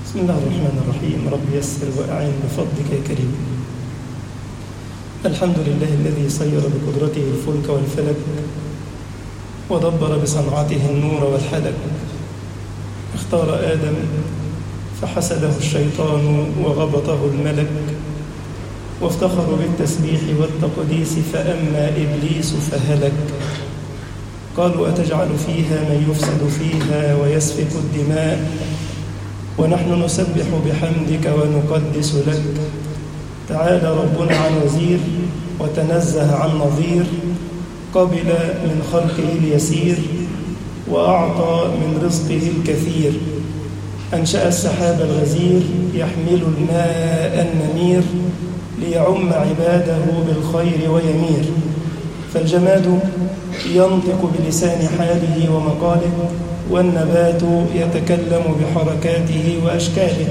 بسم الله الرحمن الرحيم رب يسر وأعين بفضلك يا كريم الحمد لله الذي صير بقدرته الفلك والفلك ودبر بصنعته النور والحلك اختار آدم فحسده الشيطان وغبطه الملك وافتخروا بالتسبيح والتقديس فأما إبليس فهلك قالوا أتجعل فيها من يفسد فيها ويسفك الدماء ونحن نسبح بحمدك ونقدس لك تعالى ربنا عن وزير وتنزه عن نظير قبل من خلقه اليسير وأعطى من رزقه الكثير أنشأ السحاب الغزير يحمل الماء النمير ليعم عباده بالخير ويمير فالجماد ينطق بلسان حاله ومقاله والنبات يتكلم بحركاته وأشكاله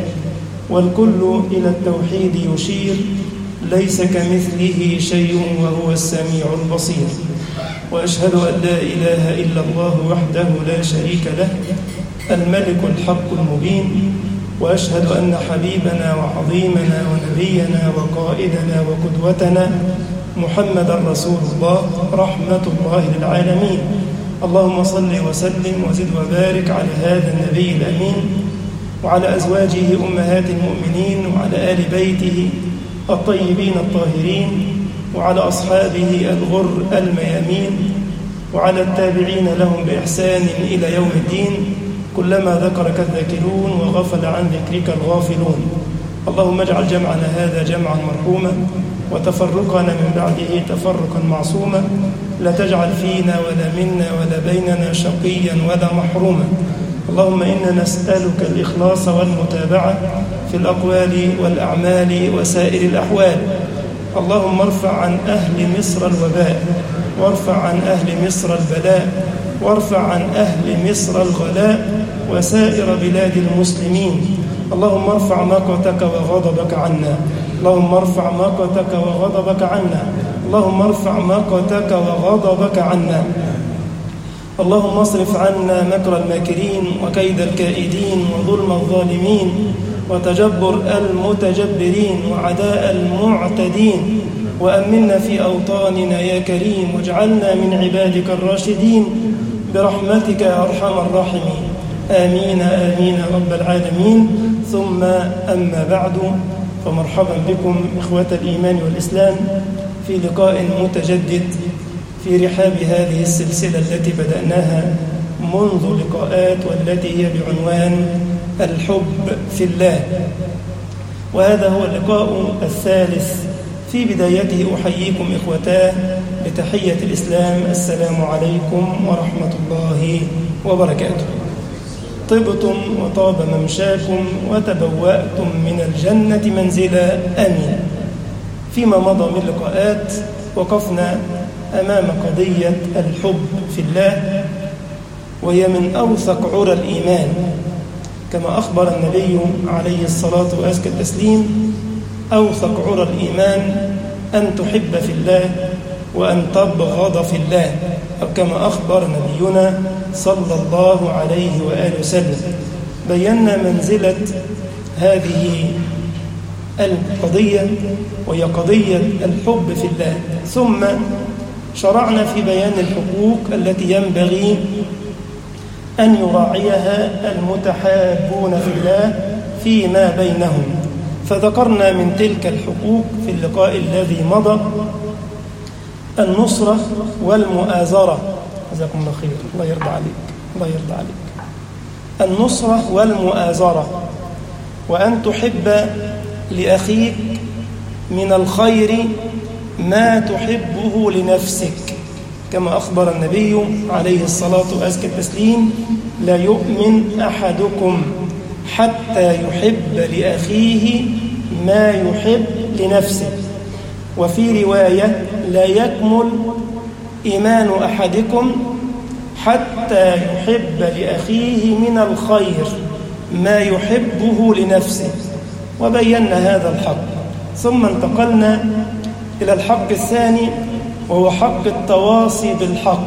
والكل إلى التوحيد يشير ليس كمثله شيء وهو السميع البصير وأشهد أن لا إله إلا الله وحده لا شريك له الملك الحق المبين وأشهد أن حبيبنا وعظيمنا ونبينا وقائدنا وقدوتنا محمد رسول الله رحمة الله للعالمين اللهم صل وسلم وزد وبارك على هذا النبي الأمين وعلى أزواجه أمهات المؤمنين وعلى آل بيته الطيبين الطاهرين وعلى أصحابه الغر الميامين وعلى التابعين لهم بإحسان إلى يوم الدين كلما ذكرك الذاكرون وغفل عن ذكرك الغافلون اللهم اجعل جمعنا هذا جمعا مرحوما وتفرقنا من بعده تفرقا معصوما لا تجعل فينا ولا منا ولا بيننا شقيا ولا محروما اللهم إنا نسألك الإخلاص والمتابعة في الأقوال والأعمال وسائر الأحوال اللهم ارفع عن أهل مصر الوباء وارفع عن أهل مصر البلاء وارفع عن أهل مصر الغلاء وسائر بلاد المسلمين اللهم ارفع مقتك وغضبك عنا اللهم ارفع مقتك وغضبك عنا اللهم ارفع مقتك وغضبك عنا اللهم اصرف عنا مكر الماكرين وكيد الكائدين وظلم الظالمين وتجبر المتجبرين وعداء المعتدين وأمنا في أوطاننا يا كريم واجعلنا من عبادك الراشدين برحمتك يا أرحم الراحمين آمين آمين رب العالمين ثم أما بعد فمرحبا بكم إخوة الإيمان والإسلام في لقاء متجدد في رحاب هذه السلسلة التي بدأناها منذ لقاءات والتي هي بعنوان الحب في الله وهذا هو اللقاء الثالث في بدايته أحييكم إخوتاه بتحية الإسلام السلام عليكم ورحمة الله وبركاته طبتم وطاب ممشاكم وتبوأتم من الجنة منزلا آمين فيما مضى من لقاءات وقفنا أمام قضية الحب في الله وهي من أوثق عرى الإيمان كما أخبر النبي عليه الصلاة وأزكى التسليم أوثق عرى الإيمان أن تحب في الله وأن تبغض في الله أو كما أخبر نبينا صلى الله عليه وآله وسلم بينا منزلة هذه القضية وهي قضية الحب في الله ثم شرعنا في بيان الحقوق التي ينبغي أن يراعيها المتحابون في الله فيما بينهم فذكرنا من تلك الحقوق في اللقاء الذي مضى النصرة والمؤازرة جزاكم الله خير الله يرضى عليك الله يرضى عليك النصرة والمؤازرة وأن تحب لأخيك من الخير ما تحبه لنفسك كما أخبر النبي عليه الصلاة وأزكى التسليم لا يؤمن أحدكم حتى يحب لأخيه ما يحب لنفسه وفي رواية لا يكمل إيمان أحدكم حتى يحب لأخيه من الخير ما يحبه لنفسه وبينا هذا الحق ثم انتقلنا إلى الحق الثاني وهو حق التواصي بالحق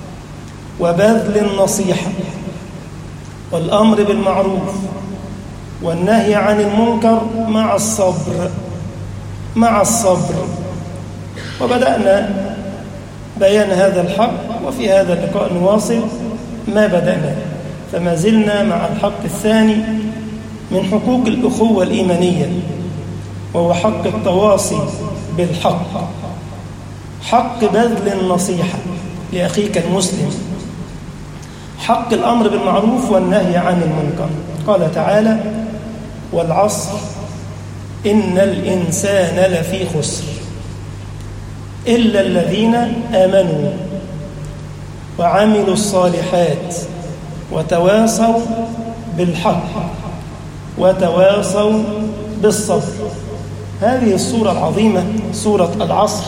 وبذل النصيحة والأمر بالمعروف والنهي عن المنكر مع الصبر مع الصبر وبدأنا بيان هذا الحق وفي هذا اللقاء نواصل ما بدأنا فما زلنا مع الحق الثاني من حقوق الأخوة الإيمانية وهو حق التواصي بالحق حق بذل النصيحة لأخيك المسلم حق الأمر بالمعروف والنهي عن المنكر قال تعالى والعصر إن الإنسان لفي خسر إلا الذين آمنوا وعملوا الصالحات وتواصوا بالحق وتواصوا بالصبر هذه الصورة العظيمة سورة العصر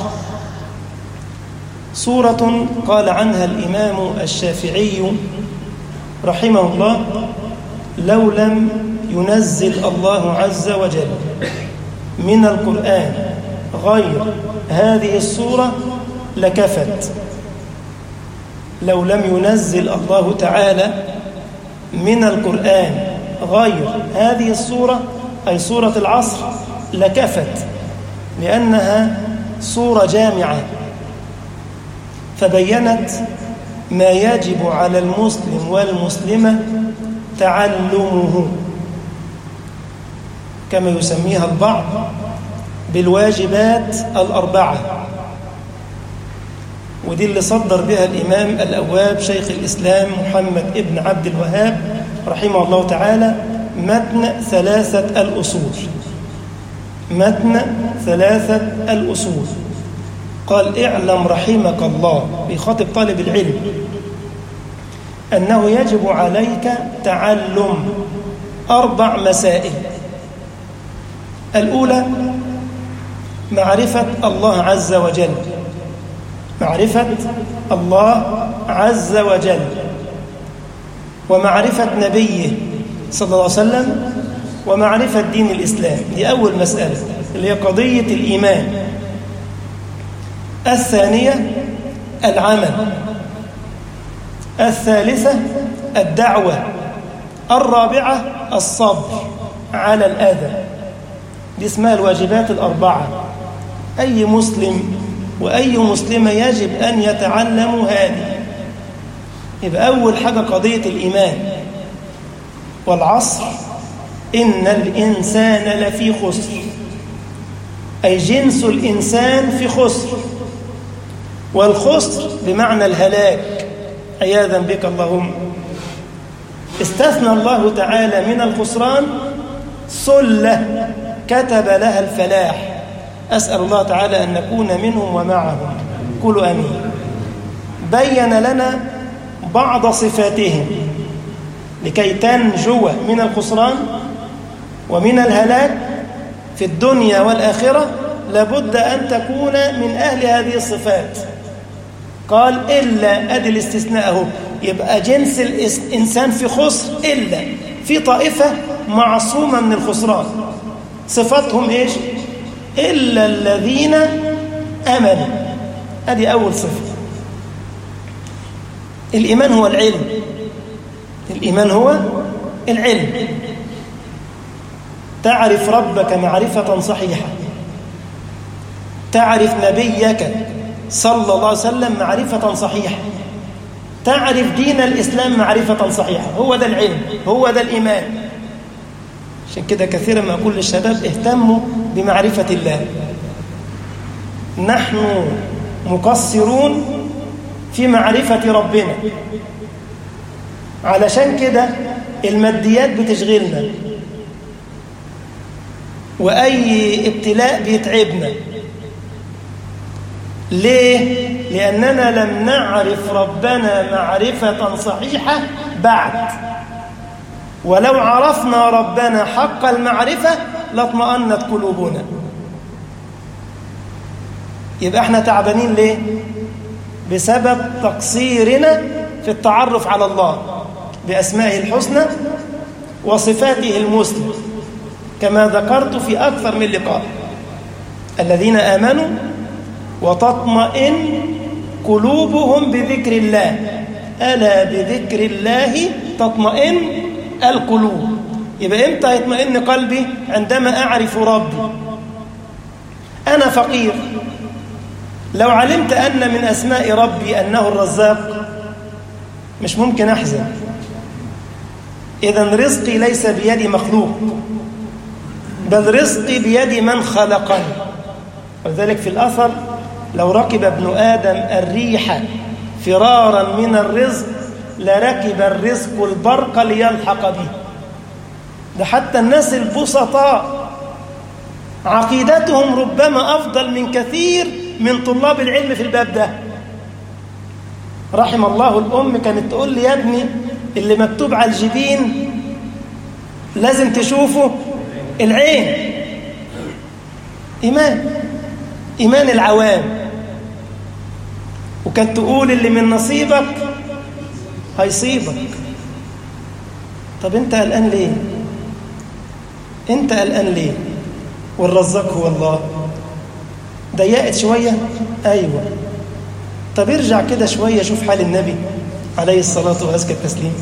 سورة قال عنها الإمام الشافعي رحمه الله لو لم ينزل الله عز وجل من القرآن غير هذه الصورة لكفت لو لم ينزل الله تعالى من القرآن غير هذه الصورة أي سورة العصر لكفت لأنها صورة جامعة فبينت ما يجب على المسلم والمسلمة تعلمه كما يسميها البعض بالواجبات الأربعة ودي اللي صدر بها الإمام الأواب شيخ الإسلام محمد ابن عبد الوهاب رحمه الله تعالى متن ثلاثة الأصول متن ثلاثة الأصول قال اعلم رحمك الله بخاطب طالب العلم أنه يجب عليك تعلم أربع مسائل الأولى معرفة الله عز وجل معرفة الله عز وجل ومعرفة نبيه صلى الله عليه وسلم ومعرفة دين الإسلام دي أول مسألة اللي هي قضية الإيمان الثانية العمل الثالثة الدعوة الرابعة الصبر على الأذى دي اسمها الواجبات الأربعة أي مسلم وأي مسلمة يجب أن يتعلموا هذه يبقى أول حاجة قضية الإيمان والعصر إن الإنسان لفي خسر أي جنس الإنسان في خسر والخسر بمعنى الهلاك عياذا بك اللهم استثنى الله تعالى من الخسران سلة كتب لها الفلاح أسأل الله تعالى أن نكون منهم ومعهم قولوا أمين بين لنا بعض صفاتهم لكي تنجو من الخسران ومن الهلاك في الدنيا والآخرة لابد أن تكون من أهل هذه الصفات قال إلا أدي الاستثناء اهو يبقى جنس الإنسان في خسر إلا في طائفة معصومة من الخسران صفاتهم إيش إلا الذين أمنوا هذه أول صفة الإيمان هو العلم الإيمان هو العلم تعرف ربك معرفة صحيحة تعرف نبيك صلى الله عليه وسلم معرفة صحيحة تعرف دين الإسلام معرفة صحيحة هو ده العلم هو ده الإيمان عشان كده كثيرا ما أقول للشباب اهتموا بمعرفة الله نحن مقصرون في معرفة ربنا علشان كده الماديات بتشغلنا وأي ابتلاء بيتعبنا ليه؟ لأننا لم نعرف ربنا معرفة صحيحة بعد ولو عرفنا ربنا حق المعرفة لاطمأنت قلوبنا يبقى احنا تعبانين ليه؟ بسبب تقصيرنا في التعرف على الله بأسمائه الحسنى وصفاته المسلم كما ذكرت في أكثر من لقاء الذين آمنوا وتطمئن قلوبهم بذكر الله ألا بذكر الله تطمئن القلوب يبقى إمتى يطمئن قلبي عندما أعرف ربي أنا فقير لو علمت أن من أسماء ربي أنه الرزاق مش ممكن أحزن إذا رزقي ليس بيد مخلوق بل رزقي بيد من خلقني ولذلك في الأثر لو ركب ابن آدم الريح فرارا من الرزق لركب الرزق البرق ليلحق به ده حتى الناس البسطاء عقيدتهم ربما أفضل من كثير من طلاب العلم في الباب ده رحم الله الأم كانت تقول لي يا ابني اللي مكتوب على الجبين لازم تشوفه العين إيمان إيمان العوام وكانت تقول اللي من نصيبك هيصيبك طب انت قلقان ليه انت قلقان ليه والرزاق هو الله ضيقت شوية أيوة طب ارجع كده شوية شوف حال النبي عليه الصلاة وأزكى التسليم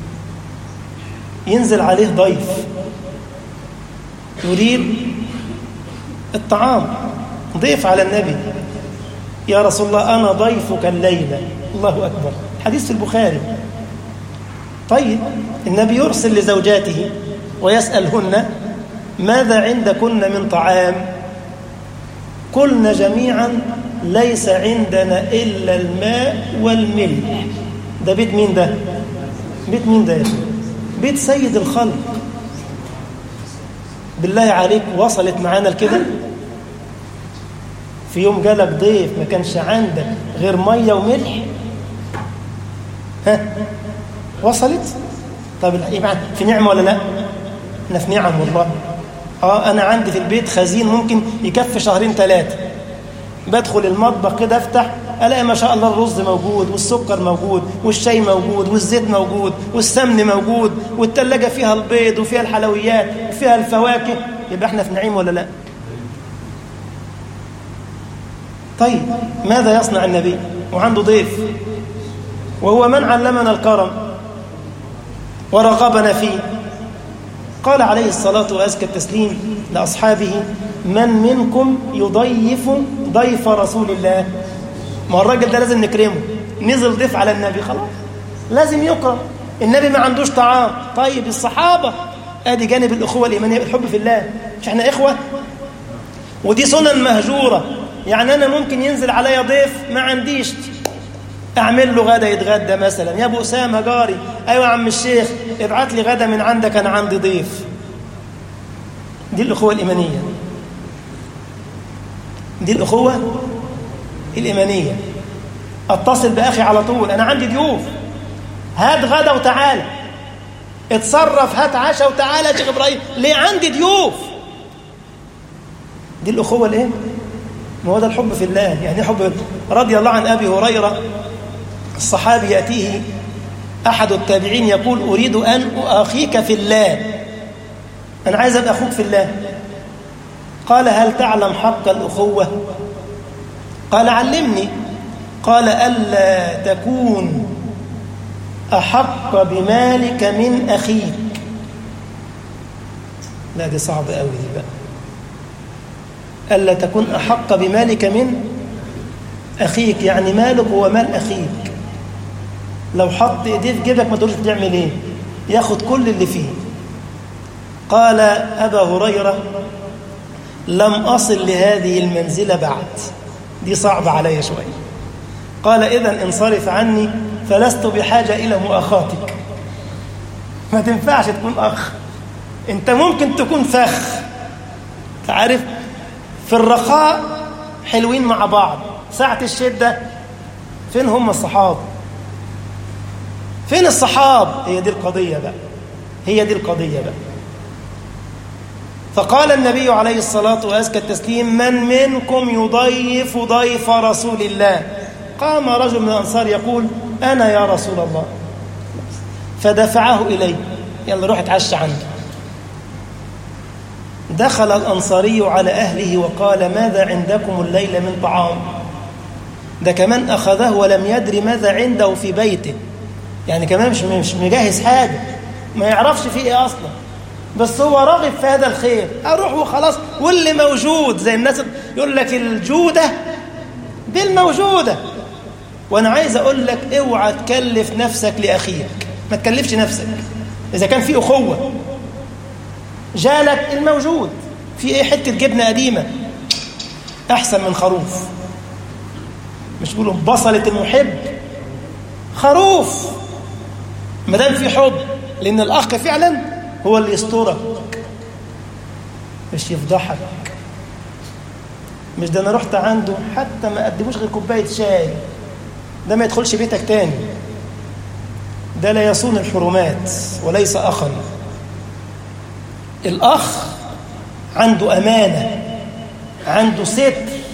ينزل عليه ضيف يريد الطعام ضيف على النبي يا رسول الله أنا ضيفك الليلة الله أكبر حديث في البخاري طيب النبي يرسل لزوجاته ويسألهن ماذا عندكن من طعام قلنا جميعا ليس عندنا إلا الماء والملح ده بيت مين ده بيت مين ده يا بيت سيد الخلق بالله عليك وصلت معانا لكده في يوم جالك ضيف ما كانش عندك غير ميه وملح ها وصلت طب يبقى في نعمه ولا لا احنا في نعم والله اه انا عندي في البيت خزين ممكن يكفي شهرين ثلاثه بدخل المطبخ كده افتح الاقي ما شاء الله الرز موجود والسكر موجود والشاي موجود والزيت موجود والسمن موجود والثلاجه فيها البيض وفيها الحلويات وفيها الفواكه يبقى احنا في نعيم ولا لا طيب ماذا يصنع النبي وعنده ضيف وهو من علمنا الكرم ورغبنا فيه قال عليه الصلاة وأزكى التسليم لأصحابه من منكم يضيف ضيف رسول الله ما الراجل ده لازم نكرمه نزل ضيف على النبي خلاص لازم يكرم النبي ما عندوش طعام طيب الصحابة ادي جانب الأخوة الإيمانية الحب في الله مش احنا إخوة ودي سنن مهجورة يعني أنا ممكن ينزل عليا ضيف ما عنديش أعمل له غدا يتغدى مثلا يا أبو أسامة جاري أيوة يا عم الشيخ ابعت لي غدا من عندك أنا عندي ضيف دي الأخوة الإيمانية دي الأخوة الإيمانية اتصل بأخي على طول أنا عندي ضيوف هات غدا وتعالى اتصرف هات عشاء وتعالى يا شيخ إبراهيم ليه عندي ضيوف دي الأخوة الإيه؟ ما هو ده الحب في الله يعني حب رضي الله عن أبي هريرة الصحابي يأتيه أحد التابعين يقول أريد أن أخيك في الله أنا عايز أبقى أخوك في الله قال هل تعلم حق الأخوة قال علمني قال ألا تكون أحق بمالك من أخيك لا دي صعبة قوي دي بقى ألا تكون أحق بمالك من أخيك يعني مالك هو مال أخيك لو حط إيديه في جيبك ما تقولش بتعمل إيه ياخد كل اللي فيه قال أبا هريرة لم أصل لهذه المنزلة بعد دي صعبة علي شوية قال إذا انصرف عني فلست بحاجة إلى مؤاخاتك ما تنفعش تكون أخ أنت ممكن تكون فخ تعرف في الرخاء حلوين مع بعض ساعة الشدة فين هم الصحاب فين الصحاب هي دي القضية بقى هي دي القضية بقى فقال النبي عليه الصلاة وأزكى التسليم من منكم يضيف ضيف رسول الله قام رجل من الأنصار يقول أنا يا رسول الله فدفعه إليه يلا روح اتعشى عنده دخل الأنصاري على أهله وقال ماذا عندكم الليلة من طعام ده كمان أخذه ولم يدري ماذا عنده في بيته يعني كمان مش مش مجهز حاجة ما يعرفش فيه إيه أصلا بس هو راغب في هذا الخير اروح وخلاص واللي موجود زي الناس يقول لك الجوده بالموجوده وانا عايز اقول لك اوعى تكلف نفسك لاخيك ما تكلفش نفسك اذا كان في اخوه جالك الموجود في ايه حته جبنه قديمه احسن من خروف مش بيقولوا بصله المحب خروف ما دام في حب لان الاخ فعلا هو اللي يسترك مش يفضحك مش ده انا رحت عنده حتى ما قدموش غير كوبايه شاي ده ما يدخلش بيتك تاني ده لا يصون الحرمات وليس اخا الاخ عنده امانه عنده ستر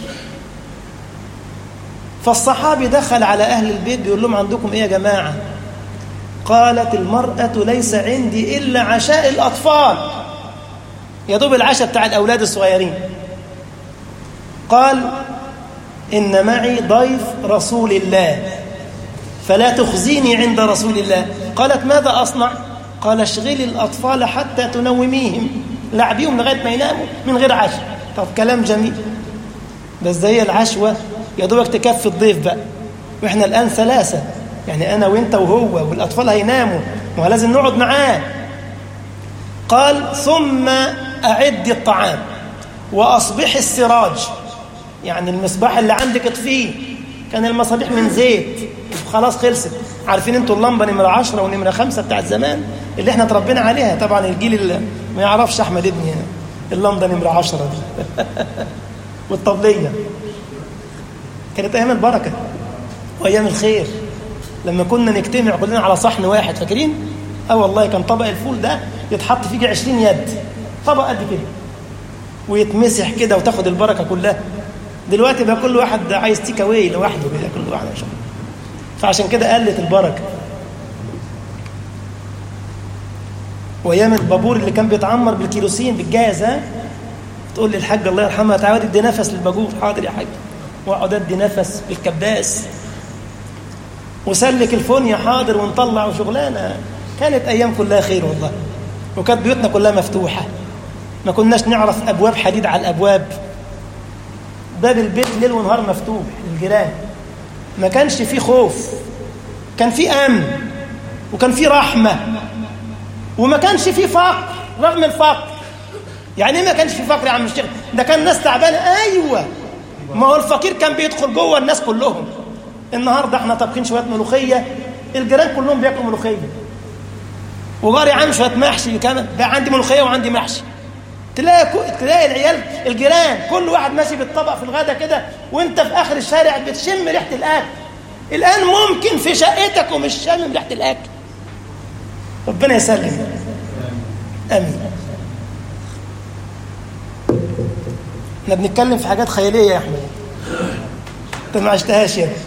فالصحابي دخل على اهل البيت بيقول لهم عندكم ايه يا جماعه قالت المراه ليس عندي الا عشاء الاطفال يا دوب العشاء بتاع الاولاد الصغيرين قال إن معي ضيف رسول الله فلا تخزيني عند رسول الله قالت ماذا أصنع قال اشغلي الأطفال حتى تنوميهم لعبيهم لغاية ما يناموا من غير عشاء طب كلام جميل بس زي العشوة يا دوبك تكفي الضيف بقى وإحنا الآن ثلاثة يعني أنا وإنت وهو والأطفال هيناموا ولازم نقعد معاه قال ثم أعد الطعام وأصبح السراج يعني المصباح اللي عندك اطفيه كان المصابيح من زيت خلاص خلصت عارفين انتوا اللمبه نمره 10 ونمره 5 بتاعت زمان اللي احنا اتربينا عليها طبعا الجيل اللي ما يعرفش احمد ابني اللمبه نمره 10 دي والطبليه كانت ايام البركه وايام الخير لما كنا نجتمع كلنا على صحن واحد فاكرين اه والله كان طبق الفول ده يتحط فيه 20 يد طبق قد كده ويتمسح كده وتاخد البركه كلها دلوقتي بقى كل واحد عايز تيك اواي لوحده كده كل واحد عشان فعشان كده قلت البركه وايام البابور اللي كان بيتعمر بالكيروسين بالجاز ها تقول لي الحاج الله يرحمها تعالى ادي نفس للباجور حاضر يا حاج واقعد ادي نفس بالكباس وسلك الفونيا حاضر ونطلع وشغلانه كانت ايام كلها خير والله وكانت بيوتنا كلها مفتوحه ما كناش نعرف ابواب حديد على الابواب باب البيت ليل ونهار مفتوح للجيران ما كانش فيه خوف كان فيه امن وكان فيه رحمه وما كانش فيه فقر رغم الفقر يعني ما كانش فيه فقر يا عم الشيخ ده كان ناس تعبانه ايوه ما هو الفقير كان بيدخل جوه الناس كلهم النهارده احنا طابخين شويه ملوخيه الجيران كلهم بياكلوا ملوخيه وجاري عامل شويه محشي كمان بقى عندي ملوخيه وعندي محشي تلاقي تلاقي العيال الجيران كل واحد ماشي بالطبق في الغدا كده وانت في اخر الشارع بتشم ريحه الاكل الان ممكن في شقتك ومش شامم ريحه الاكل ربنا يسلم امين احنا بنتكلم في حاجات خياليه يا احمد انت ما عشتهاش يا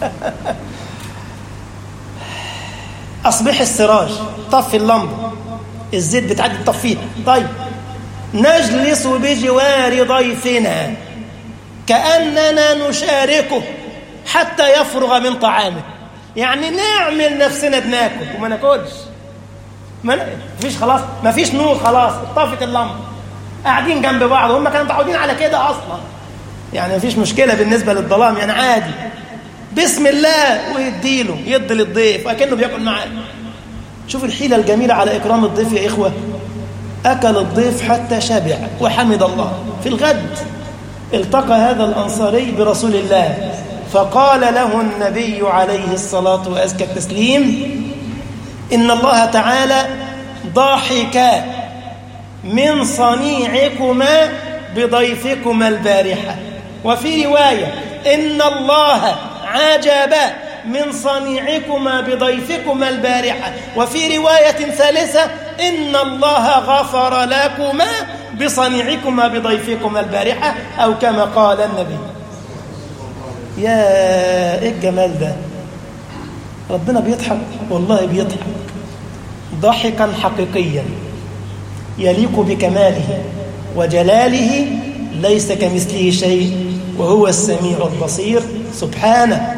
اصبح السراج طفي اللمبه الزيت بتعدي تطفيها طيب نجلس بجوار ضيفنا كأننا نشاركه حتى يفرغ من طعامه يعني نعمل نفسنا بناكل وما ناكلش ما فيش خلاص ما فيش نور خلاص طفت اللمبه قاعدين جنب بعض هم كانوا متعودين على كده اصلا يعني ما فيش مشكله بالنسبه للظلام يعني عادي بسم الله ويديله يدي للضيف اكنه بياكل معاه شوف الحيله الجميله على اكرام الضيف يا اخوه أكل الضيف حتى شبع وحمد الله في الغد التقى هذا الأنصاري برسول الله فقال له النبي عليه الصلاة وأزكى التسليم إن الله تعالى ضاحك من صنيعكما بضيفكما البارحة وفي رواية إن الله عجب من صنيعكما بضيفكما البارحة وفي رواية ثالثة إن الله غفر لكما بصنيعكما بضيفكما البارحة أو كما قال النبي يا إيه الجمال ده ربنا بيضحك والله بيضحك ضحكا حقيقيا يليق بكماله وجلاله ليس كمثله شيء وهو السميع البصير سبحانه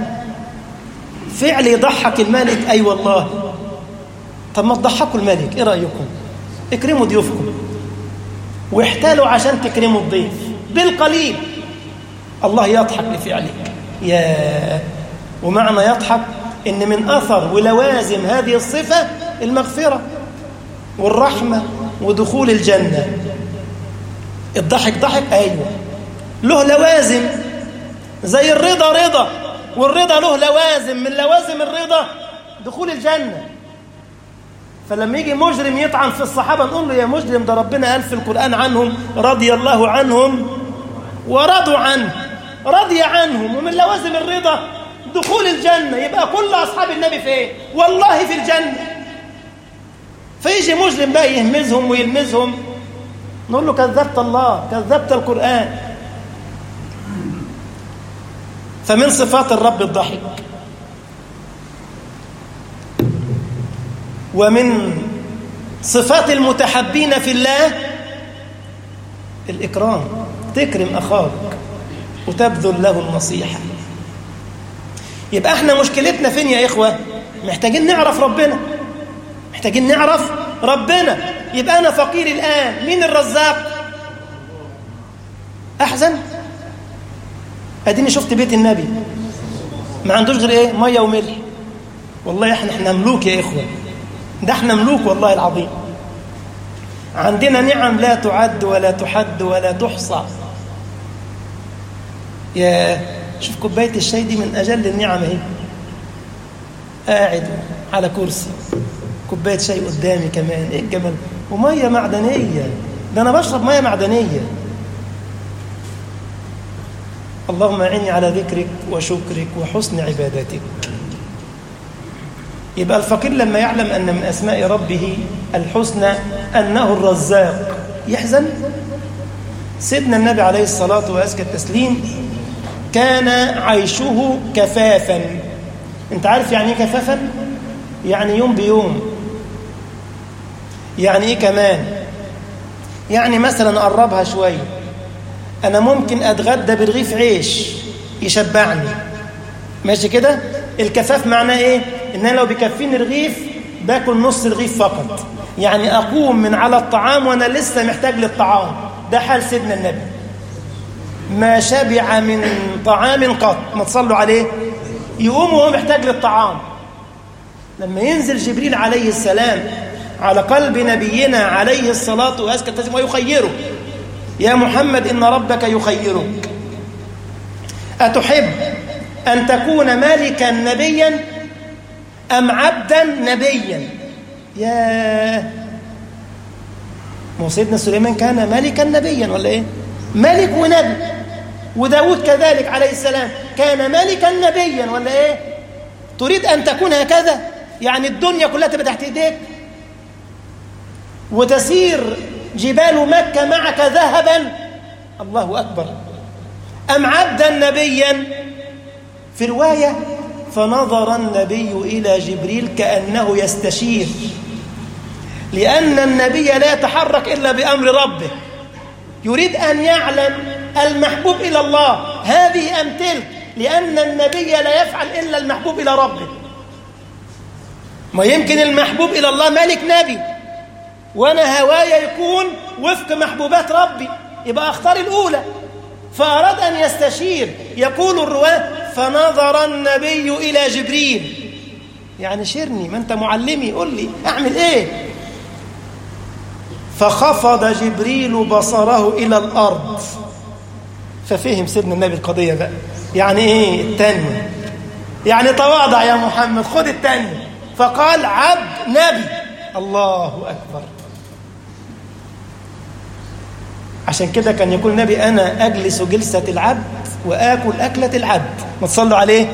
فعل يضحك الملك أي أيوة والله طب ما تضحكوا الملك إيه رأيكم اكرموا ضيوفكم واحتالوا عشان تكرموا الضيف بالقليل الله يضحك لفعلك يا ومعنى يضحك ان من اثر ولوازم هذه الصفه المغفره والرحمه ودخول الجنه الضحك ضحك ايوه له لوازم زي الرضا رضا والرضا له لوازم من لوازم الرضا دخول الجنه فلما يجي مجرم يطعن في الصحابه نقول له يا مجرم ده ربنا قال في القران عنهم رضي الله عنهم ورضوا عنه رضي عنهم ومن لوازم الرضا دخول الجنة يبقى كل أصحاب النبي فين والله في الجنة فيجي مجرم بقى يهمزهم ويلمزهم نقول له كذبت الله كذبت القرآن فمن صفات الرب الضحك ومن صفات المتحبين في الله الإكرام تكرم أخاك وتبذل له النصيحة يبقى احنا مشكلتنا فين يا إخوة محتاجين نعرف ربنا محتاجين نعرف ربنا يبقى أنا فقير الآن مين الرزاق أحزن أديني شفت بيت النبي ما عندوش غير إيه مية وملح والله احنا احنا ملوك يا إخوة ده احنا ملوك والله العظيم عندنا نعم لا تعد ولا تحد ولا تحصى يا شوف كوباية الشاي دي من أجل النعم اهي قاعد على كرسي كوباية شاي قدامي كمان ايه الجمال ومية معدنية ده أنا بشرب مية معدنية اللهم أعني على ذكرك وشكرك وحسن عبادتك يبقى الفقير لما يعلم أن من أسماء ربه الحسنى أنه الرزاق يحزن سيدنا النبي عليه الصلاة وأزكى التسليم كان عيشه كفافا انت عارف يعني ايه كفافا يعني يوم بيوم يعني ايه كمان يعني مثلا قربها شويه انا ممكن اتغدى برغيف عيش يشبعني ماشي كده الكفاف معناه ايه ان انا لو بيكفيني رغيف باكل نص رغيف فقط يعني اقوم من على الطعام وانا لسه محتاج للطعام ده حال سيدنا النبي ما شبع من طعام قط ما تصلوا عليه يقوم وهو محتاج للطعام لما ينزل جبريل عليه السلام على قلب نبينا عليه الصلاة والسلام ويخيره يا محمد إن ربك يخيرك أتحب أن تكون ملكا نبيا أم عبدا نبيا يا ما سيدنا سليمان كان ملكا نبيا ولا إيه ملك ونبي وداود كذلك عليه السلام كان ملكا نبيا ولا إيه تريد أن تكون هكذا يعني الدنيا كلها تبقى تحت إيديك وتسير جبال مكة معك ذهبا الله أكبر أم عبدا نبيا في رواية فنظر النبي إلى جبريل كأنه يستشير لأن النبي لا يتحرك إلا بأمر ربه يريد أن يعلم المحبوب إلى الله هذه أم تلك لأن النبي لا يفعل إلا المحبوب إلى ربه ما يمكن المحبوب إلى الله ملك نبي وأنا هوايا يكون وفق محبوبات ربي يبقى أختار الأولى فأراد أن يستشير يقول الرواة فنظر النبي إلى جبريل يعني شيرني ما أنت معلمي قول لي أعمل إيه فخفض جبريل بصره إلى الأرض ففهم سيدنا النبي القضية بقى يعني إيه التانية يعني تواضع يا محمد خد التانية فقال عبد نبي الله أكبر عشان كده كان يقول النبي أنا أجلس جلسة العبد وآكل أكلة العبد ما تصلوا عليه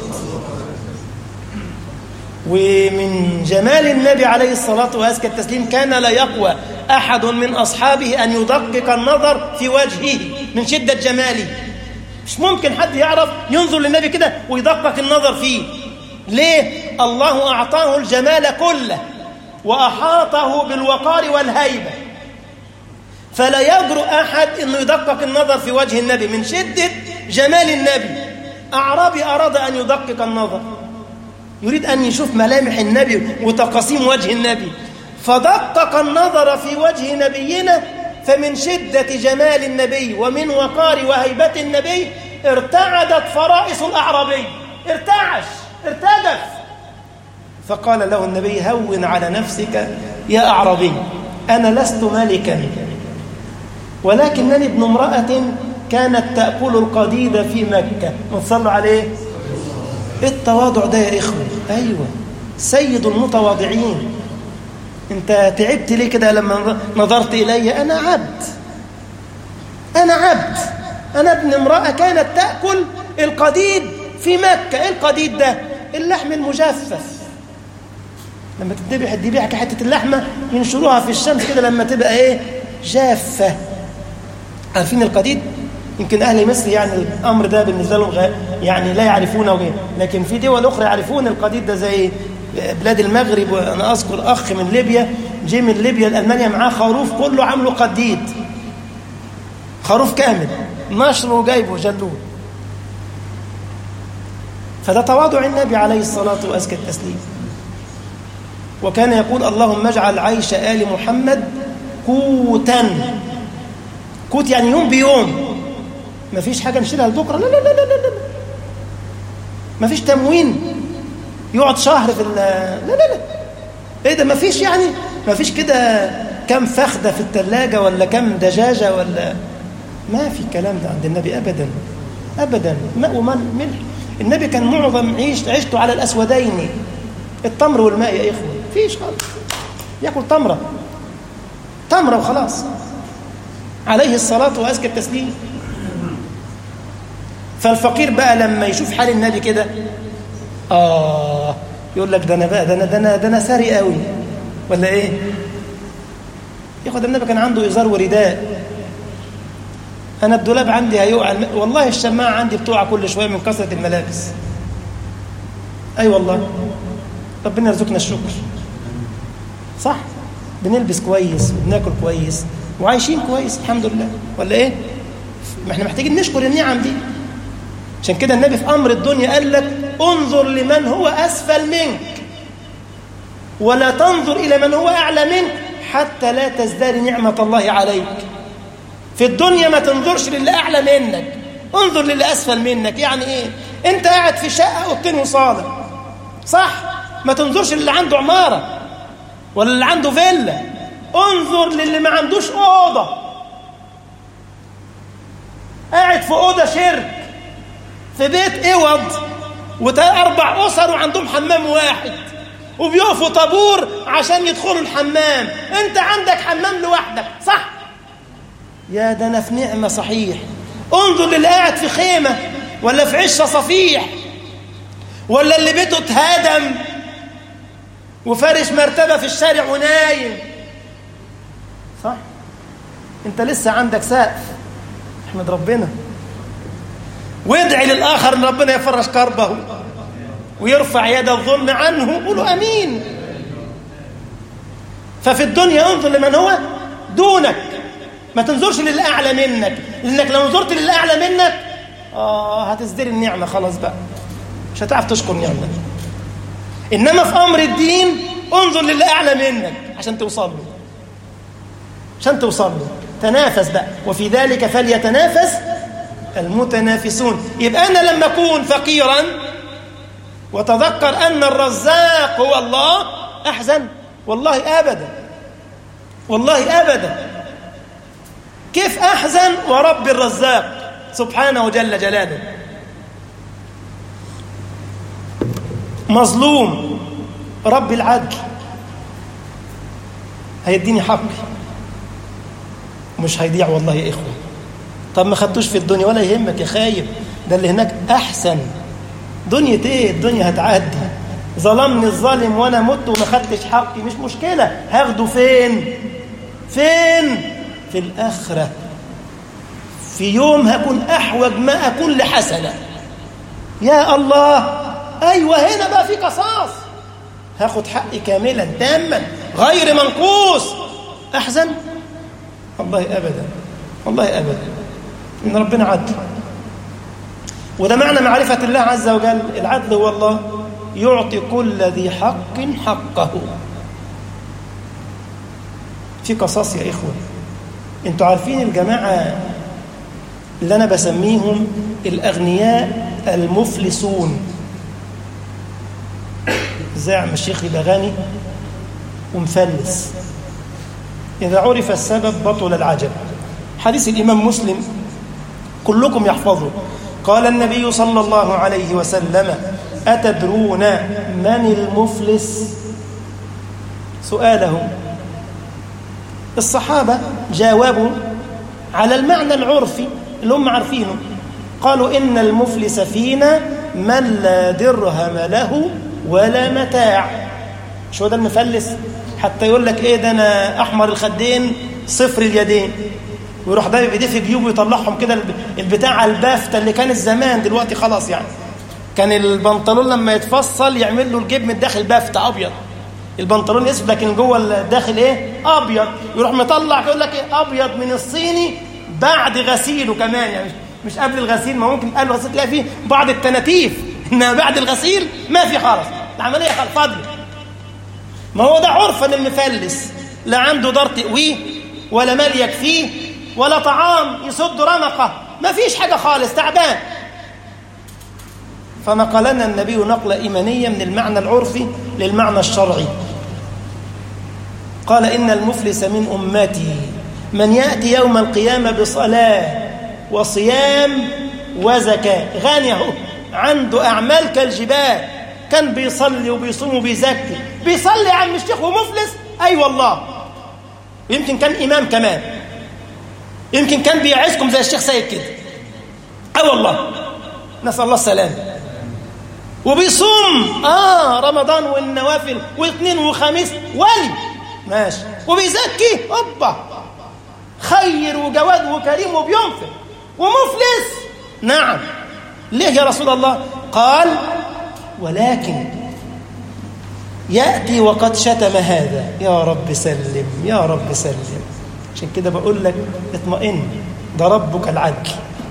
ومن جمال النبي عليه الصلاة وأزكى التسليم كان لا يقوى أحد من أصحابه أن يدقق النظر في وجهه من شدة جماله مش ممكن حد يعرف ينظر للنبي كده ويدقق النظر فيه ليه؟ الله أعطاه الجمال كله وأحاطه بالوقار والهيبة فلا يجرؤ أحد أنه يدقق النظر في وجه النبي من شدة جمال النبي أعرابي أراد أن يدقق النظر يريد أن يشوف ملامح النبي وتقاسيم وجه النبي فدقق النظر في وجه نبينا فمن شدة جمال النبي ومن وقار وهيبة النبي ارتعدت فرائص الأعرابي ارتعش ارتجف فقال له النبي هون على نفسك يا أعرابي أنا لست ملكا ولكنني ابن امرأة كانت تأكل القديد في مكة وتصلوا عليه التواضع ده يا إخوة أيوة سيد المتواضعين انت تعبت ليه كده لما نظرت إلي أنا عبد أنا عبد أنا ابن امرأة كانت تأكل القديد في مكة إيه القديد ده اللحم المجفف لما تذبح الذبيحة كحتة اللحمة ينشروها في الشمس كده لما تبقى إيه جافة عارفين القديد يمكن أهل مصر يعني الأمر ده بالنسبة لهم غير يعني لا يعرفونه لكن في دول أخرى يعرفون القديد ده زي بلاد المغرب وأنا أذكر أخ من ليبيا جه من ليبيا لألمانيا معاه خروف كله عامله قديد خروف كامل نشره وجايبه جلوه فده تواضع النبي عليه الصلاة وأزكى التسليم وكان يقول اللهم اجعل عيش آل محمد قوتا قوت يعني يوم بيوم ما فيش حاجة نشيلها لبكرة لا لا لا لا لا ما فيش تموين يقعد شهر في لا لا لا ايه ده ما فيش يعني ما فيش كده كم فخدة في الثلاجة ولا كم دجاجة ولا ما في كلام ده عند النبي أبدا أبدا ماء ومن ملح النبي كان معظم عيش عيشته على الأسودين التمر والماء يا إخوة فيش خالص ياكل تمرة تمرة وخلاص عليه الصلاة وأزكى التسليم فالفقير بقى لما يشوف حال النبي كده آه يقول لك ده أنا بقى ده أنا ده أنا ده أنا ساري قوي ولا إيه؟ ياخد النبي كان عنده إزار ورداء أنا الدولاب عندي هيقع والله الشماعة عندي بتقع كل شوية من كثرة الملابس أي أيوة والله ربنا يرزقنا الشكر صح بنلبس كويس وبناكل كويس وعايشين كويس الحمد لله ولا ايه ما احنا محتاجين نشكر النعم دي عشان كده النبي في امر الدنيا قال لك انظر لمن هو اسفل منك ولا تنظر الى من هو اعلى منك حتى لا تزداد نعمه الله عليك في الدنيا ما تنظرش للي اعلى منك انظر للي اسفل منك يعني ايه انت قاعد في شقه اوضتين وصاله صح ما تنظرش للي عنده عماره ولا اللي عنده فيلا انظر للي ما عندوش اوضه قاعد في اوضه شرك في بيت اوض واربع اسر وعندهم حمام واحد وبيقفوا طابور عشان يدخلوا الحمام انت عندك حمام لوحدك صح يا ده انا في نعمه صحيح انظر للي قاعد في خيمه ولا في عشه صفيح ولا اللي بيته اتهدم وفارش مرتبه في الشارع ونايم صح انت لسه عندك سقف احمد ربنا وادعي للاخر ان ربنا يفرج كربه ويرفع يد الظلم عنه قولوا امين ففي الدنيا انظر لمن هو دونك ما تنظرش للاعلى منك لانك لو نظرت للاعلى منك اه هتزدري النعمه خلاص بقى مش هتعرف تشكر نعمه انما في امر الدين انظر للي اعلى منك عشان توصل له عشان توصل له تنافس بقى وفي ذلك فليتنافس المتنافسون يبقى انا لما اكون فقيرا وتذكر ان الرزاق هو الله احزن والله ابدا والله ابدا كيف احزن ورب الرزاق سبحانه جل جلاله مظلوم رب العدل هيديني حقي مش هيضيع والله يا إخوة طب ما خدتوش في الدنيا ولا يهمك يا خايب ده اللي هناك أحسن دنيا إيه الدنيا هتعدي ظلمني الظالم وأنا مت وما خدتش حقي مش مشكلة هاخده فين فين في الآخرة في يوم هكون أحوج ما أكون لحسنة يا الله أيوة هنا بقى في قصاص هاخد حقي كاملا تاما غير منقوص أحزن والله أبدا والله أبدا إن ربنا عدل وده معنى معرفة الله عز وجل العدل هو الله يعطي كل ذي حق حقه في قصاص يا إخوة انتوا عارفين الجماعة اللي أنا بسميهم الأغنياء المفلسون ازاي عم الشيخ يبقى غني ومفلس إذا عرف السبب بطل العجب حديث الإمام مسلم كلكم يحفظه قال النبي صلى الله عليه وسلم أتدرون من المفلس سؤاله الصحابة جاوبوا على المعنى العرفي اللي هم عارفينه قالوا إن المفلس فينا من لا درهم له ولا متاع مش هو ده المفلس حتى يقول لك ايه ده انا احمر الخدين صفر اليدين ويروح ده بايديه في جيوبه ويطلعهم كده البتاع البافته اللي كانت زمان دلوقتي خلاص يعني كان البنطلون لما يتفصل يعمل له الجيب من الداخل بافته ابيض البنطلون اسود لكن جوه الداخل ايه ابيض يروح مطلع يقول لك ايه ابيض من الصيني بعد غسيله كمان يعني مش قبل الغسيل ما ممكن قبل الغسيل تلاقي فيه بعض التناتيف انما بعد الغسيل ما في خالص العمليه خالص فاضيه ما هو ده عرفا المفلس لا عنده دار تقويه ولا مال يكفيه ولا طعام يسد رمقه ما فيش حاجه خالص تعبان فنقلنا النبي نقلة إيمانية من المعنى العرفي للمعنى الشرعي قال إن المفلس من أمتي من يأتي يوم القيامة بصلاة وصيام وزكاة غني اهو عنده أعمال كالجبال كان بيصلي وبيصوم وبيزكي بيصلي يا عم الشيخ ومفلس أي أيوة والله يمكن كان إمام كمان يمكن كان بيعزكم زي الشيخ سيد كده أي أيوة والله نسأل الله السلامة وبيصوم آه رمضان والنوافل واثنين وخميس ولي ماشي وبيزكي هوبا خير وجواد وكريم وبينفق ومفلس نعم ليه يا رسول الله قال ولكن يأتي وقد شتم هذا يا رب سلم يا رب سلم عشان كده بقول لك اطمئن ده ربك العدل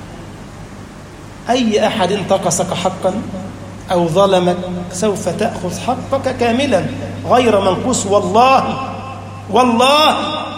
أي أحد انتقصك حقا أو ظلمك سوف تأخذ حقك كاملا غير منقوص والله والله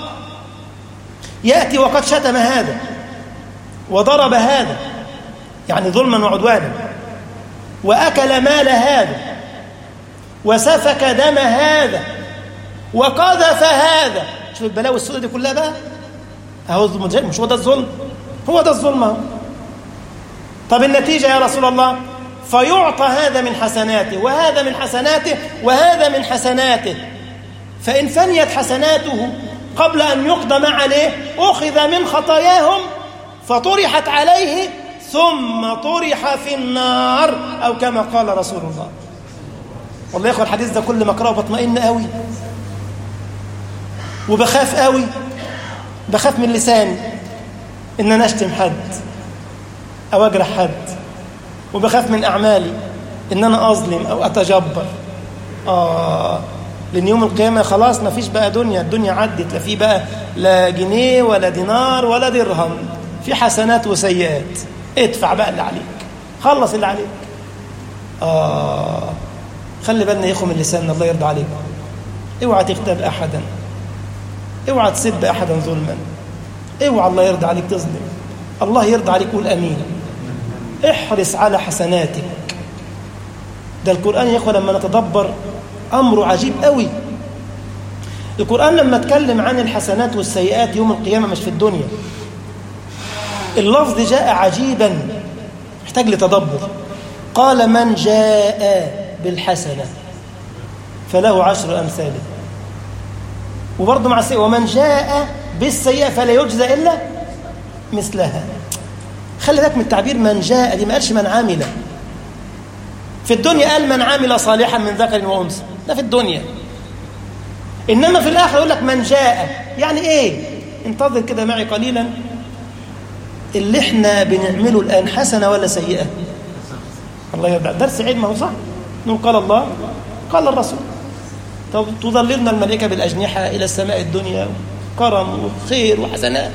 يأتي وقد شتم هذا وضرب هذا يعني ظلما وعدوانا وأكل مال هذا وسفك دم هذا وقذف هذا شوف البلاوي السوداء دي كلها بقى اهو مش هو ده الظلم هو ده الظلم اهو طب النتيجة يا رسول الله فيعطى هذا من حسناته وهذا من حسناته وهذا من حسناته فإن فنيت حسناته قبل أن يقدم عليه أخذ من خطاياهم فطرحت عليه ثم طرح في النار أو كما قال رسول الله والله يا أخوة الحديث ده كل ما أقرأه بطمئن قوي وبخاف قوي بخاف من لساني إن أنا أشتم حد أو أجرح حد وبخاف من أعمالي إن أنا أظلم أو أتجبر آه لأن يوم القيامة خلاص ما فيش بقى دنيا الدنيا عدت لا في بقى لا جنيه ولا دينار ولا درهم في حسنات وسيئات ادفع بقى اللي عليك خلص اللي عليك آه خلي بالنا يا إخوة من لساننا الله يرضى عليك اوعى تغتاب أحدا اوعى تسب أحدا ظلما اوعى الله يرضى عليك تظلم الله يرضى عليك قول أمين احرص على حسناتك ده القرآن يا إخوة لما نتدبر أمره عجيب قوي القرآن لما اتكلم عن الحسنات والسيئات يوم القيامة مش في الدنيا اللفظ جاء عجيبا محتاج لتدبر قال من جاء بالحسنة فله عشر أمثاله وبرضه مع السيئة ومن جاء بالسيئة فلا يجزى إلا مثلها خلي بالك من التعبير من جاء دي ما قالش من عمل في الدنيا قال من عمل صالحا من ذكر وانثى ده في الدنيا انما في الاخره يقول لك من جاء يعني ايه انتظر كده معي قليلا اللي احنا بنعمله الان حسنه ولا سيئه الله يرضى درس علم هو صح نقول قال الله قال الرسول طب تظللنا الملائكه بالاجنحه الى السماء الدنيا كرم وخير وحسنات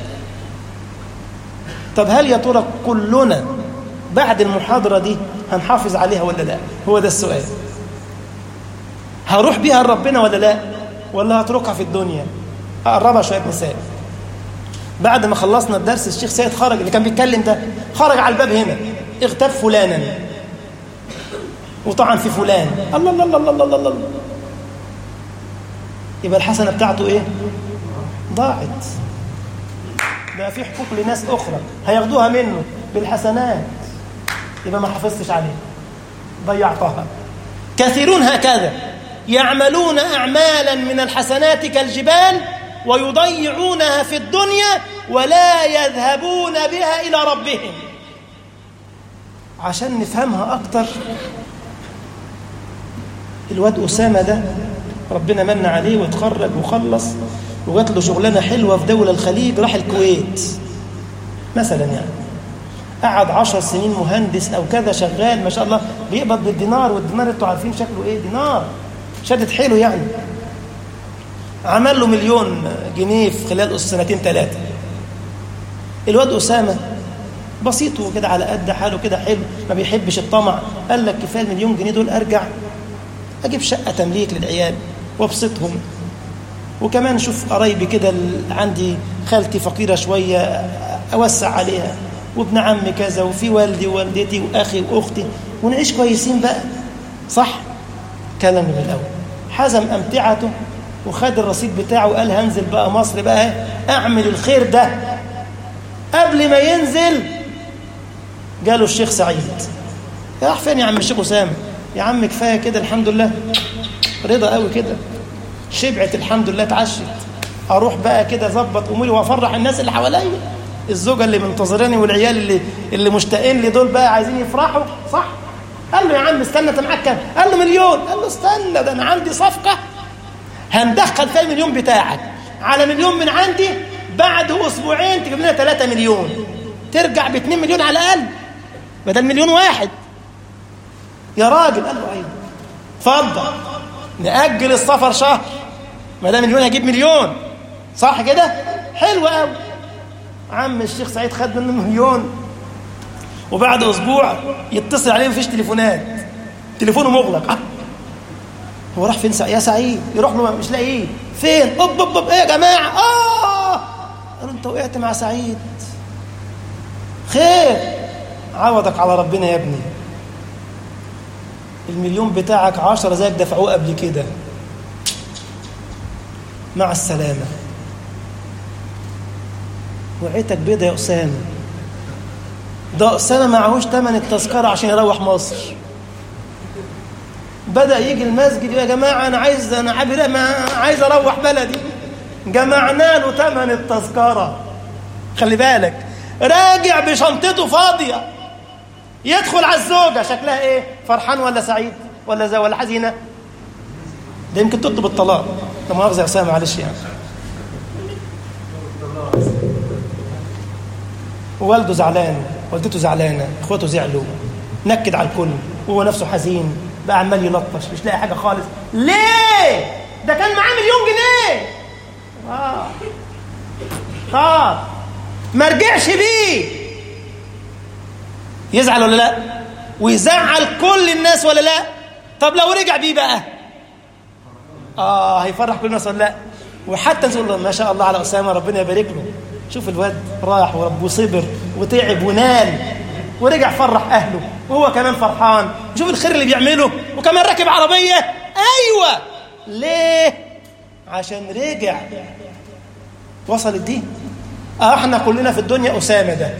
طب هل يا ترى كلنا بعد المحاضره دي هنحافظ عليها ولا لا هو ده السؤال هروح بيها لربنا ولا لا ولا هتركها في الدنيا اقربها شويه مثال بعد ما خلصنا الدرس الشيخ سيد خرج اللي كان بيتكلم ده خرج على الباب هنا اغتاب فلانا وطعن في فلان الله الله الله الله الله, الله. يبقى الحسنه بتاعته ايه ضاعت بقى في حقوق لناس اخرى هياخدوها منه بالحسنات يبقى ما حافظتش عليه ضيعتها كثيرون هكذا يعملون اعمالا من الحسنات كالجبال ويضيعونها في الدنيا ولا يذهبون بها الى ربهم عشان نفهمها اكتر الواد اسامه ده ربنا من عليه واتخرج وخلص وجات له شغلانه حلوه في دوله الخليج راح الكويت مثلا يعني قعد عشر سنين مهندس او كذا شغال ما شاء الله بيقبض بالدينار والدينار انتوا عارفين شكله ايه دينار شدت حيله يعني عمل له مليون جنيه في خلال سنتين ثلاثه الواد اسامه بسيط وكده على قد حاله كده حلو ما بيحبش الطمع قال لك كفايه المليون جنيه دول ارجع اجيب شقه تمليك للعيال وابسطهم وكمان اشوف قرايبي كده عندي خالتي فقيره شويه اوسع عليها وابن عمي كذا وفي والدي ووالدتي واخي واختي ونعيش كويسين بقى صح كلام من الاول حزم امتعته وخد الرصيد بتاعه وقال هنزل بقى مصر بقى اعمل الخير ده قبل ما ينزل جاله الشيخ سعيد راح فين يا عم الشيخ اسامه يا عم كفايه كده الحمد لله رضا قوي كده شبعت الحمد لله اتعشت اروح بقى كده اظبط اموري وافرح الناس اللي حواليا الزوجه اللي منتظراني والعيال اللي اللي مشتاقين لي دول بقى عايزين يفرحوا صح قال له يا عم استنى انت معاك كام قال له مليون قال له استنى ده انا عندي صفقه هندخل فيها المليون بتاعك على مليون من عندي بعد اسبوعين تجيب لنا 3 مليون ترجع ب 2 مليون على الاقل بدل مليون واحد يا راجل قال له ايوه اتفضل نأجل السفر شهر ما دام مليون هجيب مليون صح كده حلو قوي عم الشيخ سعيد خد منه مليون وبعد اسبوع يتصل عليه مفيش تليفونات تليفونه مغلق هو راح فين يا سعيد يروح له مش لاقيه فين اوب اوب اوب ايه يا جماعه اه قالوا انت وقعت مع سعيد خير عوضك على ربنا يا ابني المليون بتاعك عشرة زيك دفعوه قبل كده مع السلامة وعيتك بيضة يا أسامة ده أسامة معهوش تمن التذكرة عشان يروح مصر بدأ يجي المسجد يا جماعة أنا عايز أنا عابر ما عايز أروح بلدي جمعنا له تمن التذكرة خلي بالك راجع بشنطته فاضية يدخل على الزوجة شكلها ايه فرحان ولا سعيد ولا زي ولا حزينة ده يمكن تطلب الطلاق لا مؤاخذة يا أسامة معلش يعني ووالده زعلان والدته زعلانة اخواته زعلوا نكد على الكل وهو نفسه حزين بقى عمال يلطش مش لاقي حاجة خالص ليه ده كان معاه مليون جنيه اه طب ما رجعش بيه يزعل ولا لا ويزعل كل الناس ولا لا طب لو رجع بيه بقى اه هيفرح كل الناس ولا لا وحتى نقول له ما شاء الله على اسامه ربنا يبارك له شوف الواد راح ورب وصبر وتعب ونال ورجع فرح اهله وهو كمان فرحان شوف الخير اللي بيعمله وكمان راكب عربيه ايوه ليه عشان رجع وصل الدين اه احنا كلنا في الدنيا اسامه ده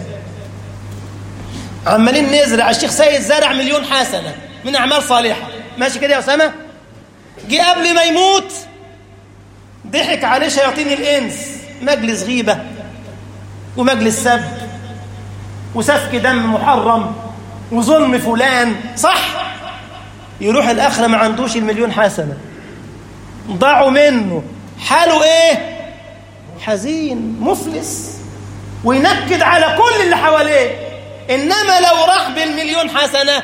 عمالين نزرع الشيخ سيد زرع مليون حسنه من اعمال صالحه ماشي كده يا اسامه جه قبل ما يموت ضحك عليه شياطين الانس مجلس غيبه ومجلس سب وسفك دم محرم وظلم فلان صح يروح الاخره ما عندوش المليون حسنه ضاعوا منه حاله ايه حزين مفلس وينكد على كل اللي حواليه انما لو راح بالمليون حسنه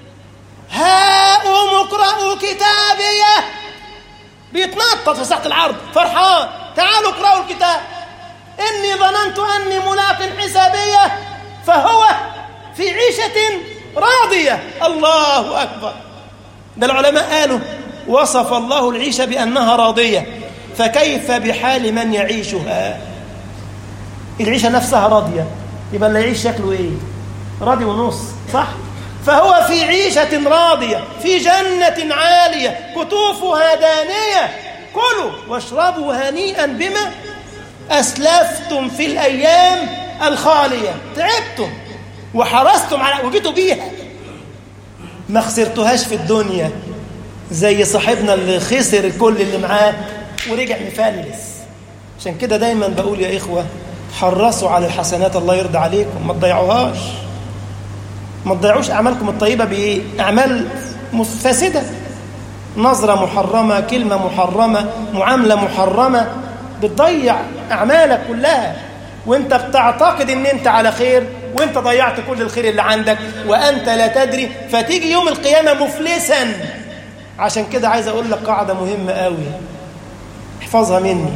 هاؤم اقرأوا كتابيه بيتنطط في ساحه العرض فرحان تعالوا اقرأوا الكتاب اني ظننت اني ملاق حسابيه فهو في عيشه راضيه الله اكبر ده العلماء قالوا وصف الله العيشه بانها راضيه فكيف بحال من يعيشها العيشة نفسها راضية يبقى اللي يعيش شكله ايه راضي ونص صح فهو في عيشة راضية في جنة عالية كتوفها دانية كلوا واشربوا هنيئا بما أسلفتم في الأيام الخالية تعبتم وحرصتم على وجيتوا بيها ما خسرتوهاش في الدنيا زي صاحبنا اللي خسر كل اللي معاه ورجع مفلس عشان كده دايما بقول يا إخوة حرصوا على الحسنات الله يرضى عليكم ما تضيعوهاش ما تضيعوش أعمالكم الطيبة بأعمال فاسدة نظرة محرمة كلمة محرمة معاملة محرمة بتضيع أعمالك كلها وانت بتعتقد ان انت على خير وانت ضيعت كل الخير اللي عندك وانت لا تدري فتيجي يوم القيامة مفلسا عشان كده عايز اقول لك قاعدة مهمة قوي احفظها مني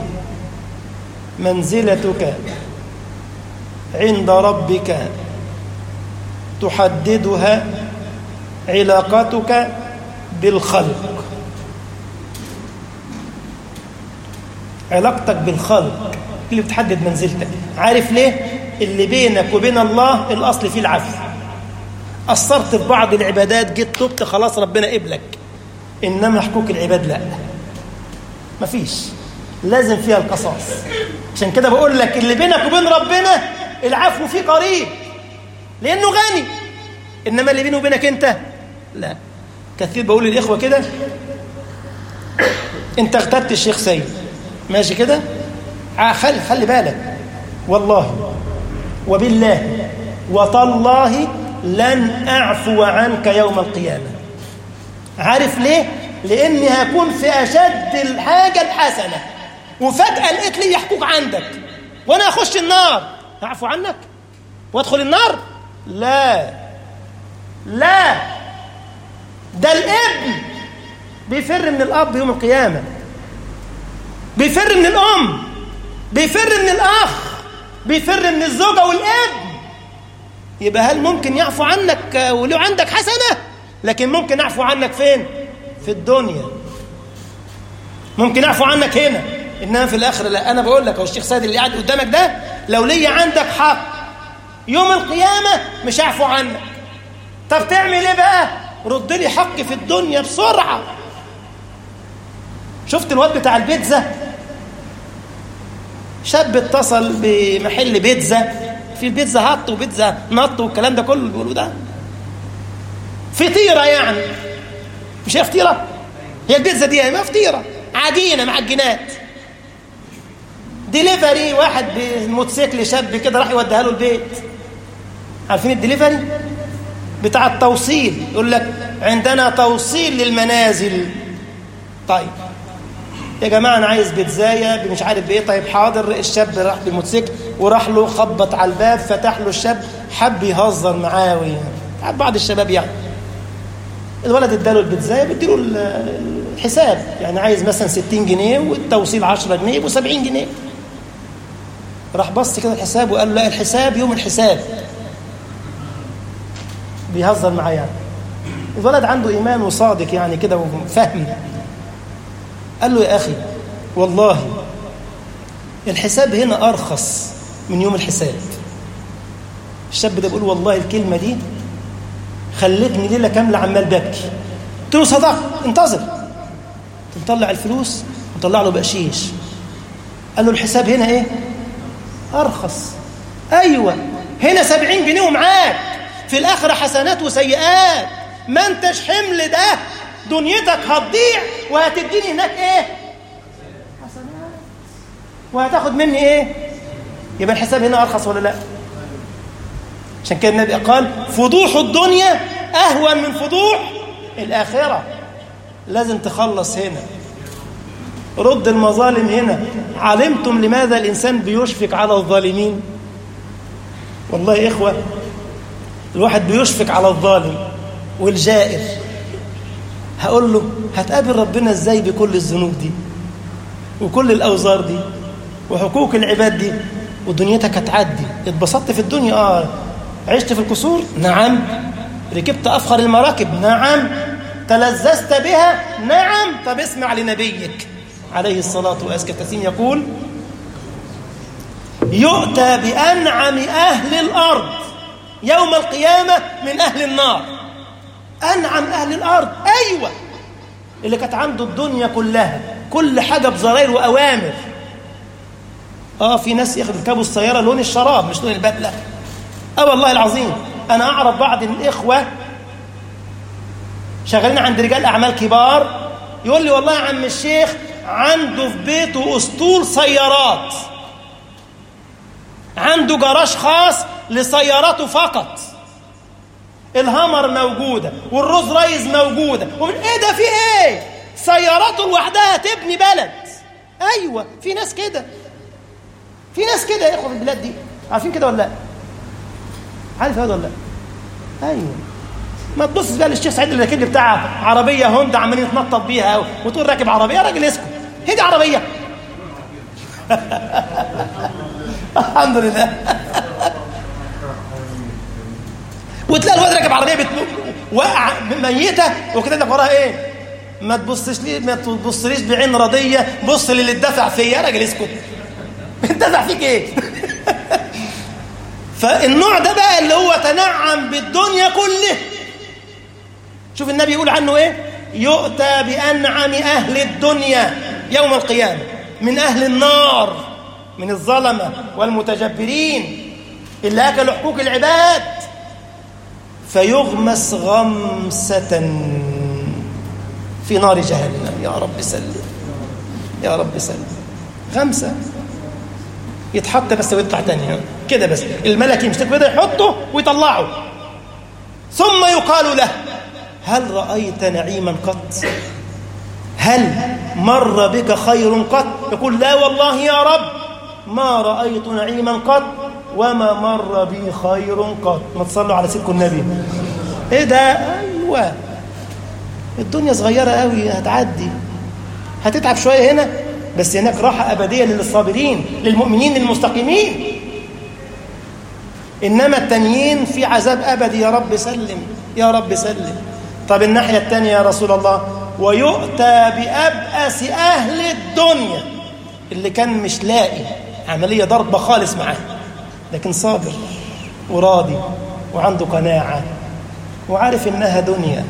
منزلتك عند ربك تحددها علاقتك بالخلق علاقتك بالخلق اللي بتحدد منزلتك عارف ليه اللي بينك وبين الله الاصل فيه العفو قصرت في بعض العبادات جيت تبت خلاص ربنا قبلك انما حقوق العباد لا مفيش لازم فيها القصاص عشان كده بقول لك اللي بينك وبين ربنا العفو فيه قريب لانه غني انما اللي بينه وبينك انت لا كثير بقول للاخوه كده انت اغتبت الشيخ سيد ماشي كده خلي خلي بالك والله وبالله وتالله لن اعفو عنك يوم القيامه عارف ليه لاني هكون في اشد الحاجه الحسنه وفجاه لقيت لي حقوق عندك وانا اخش النار اعفو عنك وادخل النار لا لا ده الابن بيفر من الاب يوم القيامه بيفر من الام بيفر من الاخ بيفر من الزوجه والابن يبقى هل ممكن يعفو عنك ولو عندك حسنه لكن ممكن يعفو عنك فين في الدنيا ممكن يعفو عنك هنا انما في الاخره لا انا بقول لك هو الشيخ سيد اللي قاعد قدامك ده لو ليا عندك حق يوم القيامه مش هعفو عنك طب تعمل ايه بقى رد لي حقي في الدنيا بسرعه شفت الواد بتاع البيتزا شاب اتصل بمحل بيتزا في بيتزا هات وبيتزا نط والكلام ده كله اللي بيقولوه ده فطيره يعني مش هي فطيره هي البيتزا دي ما فطيره عجينه معجنات ديليفري واحد بموتوسيكل شاب كده راح يوديها له البيت عارفين الدليفري بتاع التوصيل يقول لك عندنا توصيل للمنازل طيب يا جماعه انا عايز بيتزايه مش عارف بايه طيب حاضر الشاب راح بالموتوسيكل وراح له خبط على الباب فتح له الشاب حب يهزر معاه يعني بعض الشباب يعني الولد اداله البيتزايه بيديله الحساب يعني عايز مثلا 60 جنيه والتوصيل 10 جنيه يبقوا 70 جنيه راح بص كده الحساب وقال له لا الحساب يوم الحساب بيهزر معاه يعني الولد عنده ايمان وصادق يعني كده وفهم قال له يا اخي والله الحساب هنا ارخص من يوم الحساب الشاب ده بيقول والله الكلمه دي خلتني ليله كامله عمال ببكي قلت له صدقت انتظر نطلع الفلوس ونطلع له بقشيش قال له الحساب هنا ايه ارخص ايوه هنا سبعين جنيه ومعاك في الاخره حسنات وسيئات ما انتش حمل ده دنيتك هتضيع وهتديني هناك ايه حسنات وهتاخد مني ايه يبقى الحساب هنا ارخص ولا لا عشان كده النبي قال فضوح الدنيا اهون من فضوح الاخره لازم تخلص هنا رد المظالم هنا علمتم لماذا الانسان بيشفق على الظالمين والله يا اخوه الواحد بيشفق على الظالم والجائر هقول له هتقابل ربنا ازاي بكل الذنوب دي وكل الاوزار دي وحقوق العباد دي ودنيتك هتعدي اتبسطت في الدنيا اه عشت في القصور نعم ركبت افخر المراكب نعم تلذذت بها نعم طب اسمع لنبيك عليه الصلاة والسلام يقول يؤتى بأنعم أهل الأرض يوم القيامة من أهل النار أنعم أهل الأرض أيوة اللي كانت عنده الدنيا كلها كل حاجة بزراير وأوامر آه في ناس يركبوا السيارة لون الشراب مش لون البدلة آه والله العظيم أنا أعرف بعض الإخوة شغالين عند رجال أعمال كبار يقول لي والله يا عم الشيخ عنده في بيته أسطول سيارات عنده جراج خاص لسياراته فقط الهامر موجودة والروز رايز موجودة ومن ايه ده في ايه سياراته لوحدها تبني بلد ايوه في ناس كده في ناس كده يا اخوه في البلاد دي عارفين كده ولا لا عارف هذا ولا لا ايوه ما تبصش بقى للشيخ سعيد اللي راكب بتاع عربيه هوندا عمالين يتنطط بيها وتقول راكب عربيه يا راجل اسكت هي دي عربيه الحمد لله وتلاقي الواد راكب عربيه بت... واقع ميته وكده لك وراها ايه ما تبصش لي ما تبصليش بعين رضيه بص للي اتدفع فيا يا راجل اسكت اتدفع فيك ايه فالنوع ده بقى اللي هو تنعم بالدنيا كله شوف النبي يقول عنه ايه يؤتى بانعم اهل الدنيا يوم القيامه من اهل النار من الظلمه والمتجبرين اللي اكلوا حقوق العباد فيغمس غمسة في نار جهنم يا رب سلم يا رب سلم غمسة يتحط بس ويطلع تاني كده بس الملك يمسك كده يحطه ويطلعه ثم يقال له هل رأيت نعيما قط هل مر بك خير قط يقول لا والله يا رب ما رأيت نعيما قط وما مر بي خير قط ما تصلوا على سيدكم النبي ايه ده ايوه الدنيا صغيره قوي هتعدي هتتعب شويه هنا بس هناك راحه ابديه للصابرين للمؤمنين المستقيمين انما التانيين في عذاب ابدي يا رب سلم يا رب سلم طب الناحيه الثانيه يا رسول الله ويؤتى بابأس اهل الدنيا اللي كان مش لاقي عمليه ضربه خالص معاه لكن صابر وراضي وعنده قناعة وعارف إنها دنيا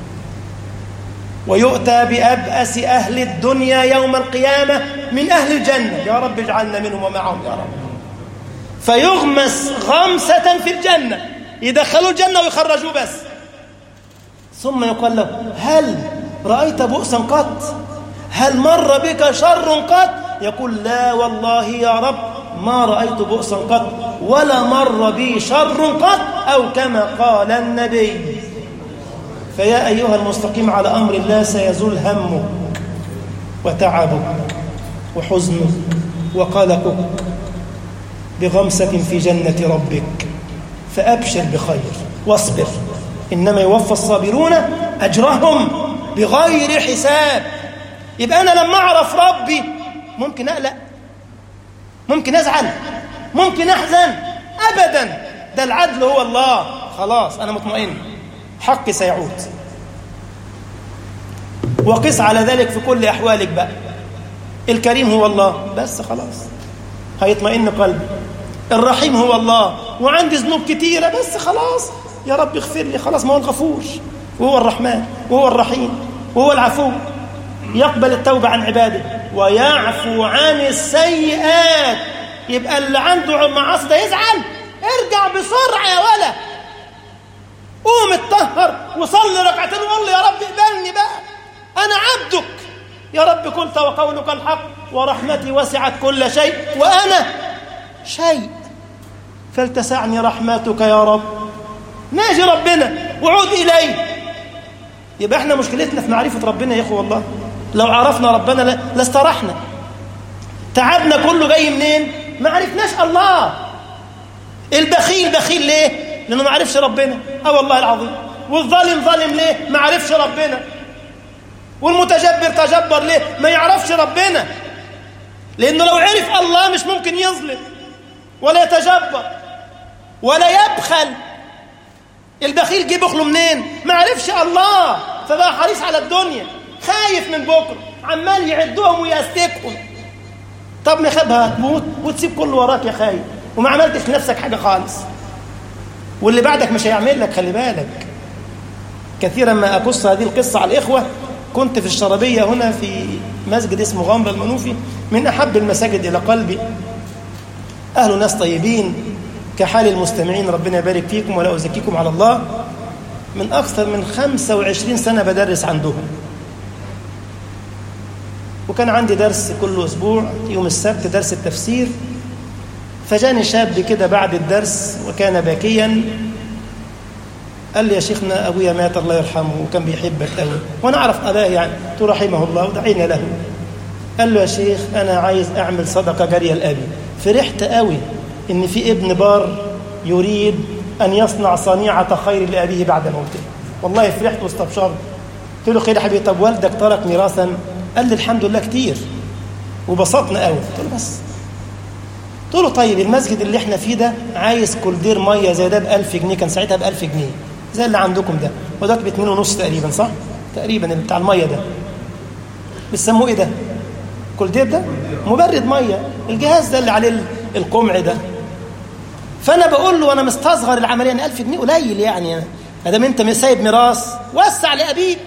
ويؤتى بأبأس أهل الدنيا يوم القيامة من أهل الجنة يا رب اجعلنا منهم ومعهم يا رب فيغمس غمسة في الجنة يدخلوا الجنة ويخرجوه بس ثم يقال له هل رأيت بؤسا قط هل مر بك شر قط يقول لا والله يا رب ما رأيت بؤسا قط ولا مر بي شر قط أو كما قال النبي فيا أيها المستقيم على أمر الله سيزول همك وتعبك وحزنك وقلقك بغمسة في جنة ربك فأبشر بخير واصبر إنما يوفى الصابرون أجرهم بغير حساب يبقى أنا لما أعرف ربي ممكن أقلق ممكن أزعل ممكن أحزن أبدا ده العدل هو الله خلاص أنا مطمئن حقي سيعود وقس على ذلك في كل أحوالك بقى الكريم هو الله بس خلاص هيطمئن قلبي الرحيم هو الله وعندي ذنوب كتيرة بس خلاص يا رب اغفر لي خلاص ما هو الغفور وهو الرحمن وهو الرحيم وهو العفو يقبل التوبة عن عباده ويعفو عن السيئات يبقى اللي عنده معاصي ده يزعل ارجع بسرعة يا ولا قوم اتطهر وصلي ركعتين وقول لي يا رب اقبلني بقى انا عبدك يا رب كنت وقولك الحق ورحمتي وسعت كل شيء وانا شيء فلتسعني رحمتك يا رب ناجي ربنا وعود اليه يبقى احنا مشكلتنا في معرفه ربنا يا اخو والله لو عرفنا ربنا لاسترحنا تعبنا كله جاي منين ما عرفناش الله البخيل بخيل ليه لانه ما عرفش ربنا اه والله العظيم والظالم ظالم ليه ما عرفش ربنا والمتجبر تجبر ليه ما يعرفش ربنا لانه لو عرف الله مش ممكن يظلم ولا يتجبر ولا يبخل البخيل جه بخله منين ما عرفش الله فبقى حريص على الدنيا خايف من بكره عمال يعدهم ويستكهم طب نخبها هتموت وتسيب كل وراك يا خايب وما عملتش لنفسك حاجة خالص واللي بعدك مش هيعمل لك خلي بالك كثيرا ما أقص هذه القصة على الإخوة كنت في الشربية هنا في مسجد اسمه غامر المنوفي من أحب المساجد إلى قلبي أهل ناس طيبين كحال المستمعين ربنا يبارك فيكم ولا أزكيكم على الله من أكثر من 25 سنة بدرس عندهم وكان عندي درس كل أسبوع يوم السبت درس التفسير فجاني شاب كده بعد الدرس وكان باكيا قال لي يا شيخنا أبويا مات الله يرحمه وكان بيحبك قوي وأنا أعرف أباه يعني قلت رحمه الله ودعينا له قال له يا شيخ أنا عايز أعمل صدقة جارية لأبي فرحت قوي إن في ابن بار يريد أن يصنع صنيعة خير لأبيه بعد موته والله فرحت واستبشرت قلت له خير يا حبيبي طب والدك ترك ميراثا قال لي الحمد لله كتير وبسطنا قوي قلت له بس قلت له طيب المسجد اللي احنا فيه ده عايز كولدير ميه زي ده ب 1000 جنيه كان ساعتها ب 1000 جنيه زي اللي عندكم ده وده ب 2 ونص تقريبا صح؟ تقريبا اللي بتاع الميه ده بيسموه ايه ده؟ كولدير ده؟ مبرد ميه الجهاز ده اللي عليه القمع ده فانا بقول له انا مستصغر العمليه ان 1000 جنيه قليل يعني ما دام انت سايب ميراث وسع لابيك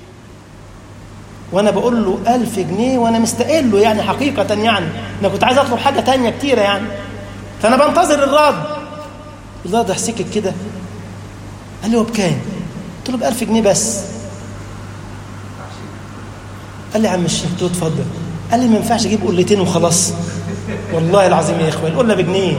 وانا بقول له 1000 جنيه وانا مستقل له يعني حقيقه يعني انا كنت عايز اطلب حاجه تانية كتيره يعني فانا بنتظر الرد الرد سكت كده قال لي هو بكام قلت له ب 1000 جنيه بس قال لي يا عم الشيخ قلت له اتفضل قال لي ما ينفعش اجيب قلتين وخلاص والله العظيم يا اخوان القله بجنيه